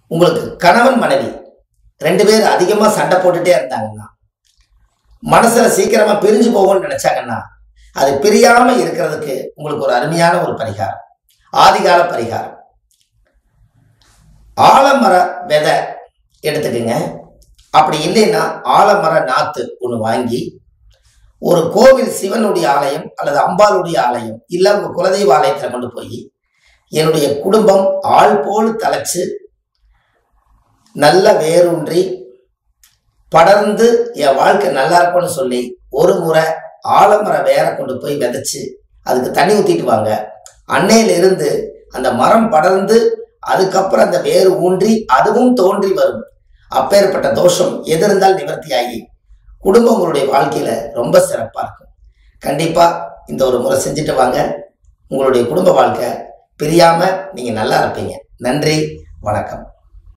உங்களுக்கு கணவன் மனைவி ரெண்டு பேர் அதிகமாக சண்டை போட்டுட்டே இருந்தாங்கன்னா மனசுல சீக்கிரமா பிரிஞ்சு போகும்னு நினைச்சாங்கன்னா அது பிரியாம இருக்கிறதுக்கு உங்களுக்கு ஒரு அருமையான ஒரு பரிகாரம் ஆதிகால பரிகாரம் ஆலமர விதை எடுத்துக்கங்க அப்படி இல்லைன்னா ஆலமர நாத்து ஒன்று வாங்கி ஒரு கோவில் சிவனுடைய ஆலயம் அல்லது அம்பாளுடைய ஆலயம் இல்லை உங்க குலதெய்வ ஆலயத்தில் கொண்டு போய் என்னுடைய குடும்பம் ஆள் போல் தலைச்சு நல்ல வேரூன்றி படர்ந்து என் வாழ்க்கை நல்லா இருக்கும்னு சொல்லி ஒரு முறை ஆலமர வேரை கொண்டு போய் விதைச்சு அதுக்கு தண்ணி ஊற்றிட்டு வாங்க அன்னையில இருந்து அந்த மரம் படர்ந்து அதுக்கப்புறம் அந்த வேர் ஊன்றி அதுவும் தோன்றி வரும் அப்பேற்பட்ட தோஷம் எது இருந்தால் நிவர்த்தியாகி குடும்பம் உங்களுடைய வாழ்க்கையில ரொம்ப சிறப்பா இருக்கும் கண்டிப்பா இந்த ஒரு முறை செஞ்சுட்டு வாங்க உங்களுடைய குடும்ப வாழ்க்கை பிரியாம நீங்க நல்லா இருப்பீங்க நன்றி வணக்கம்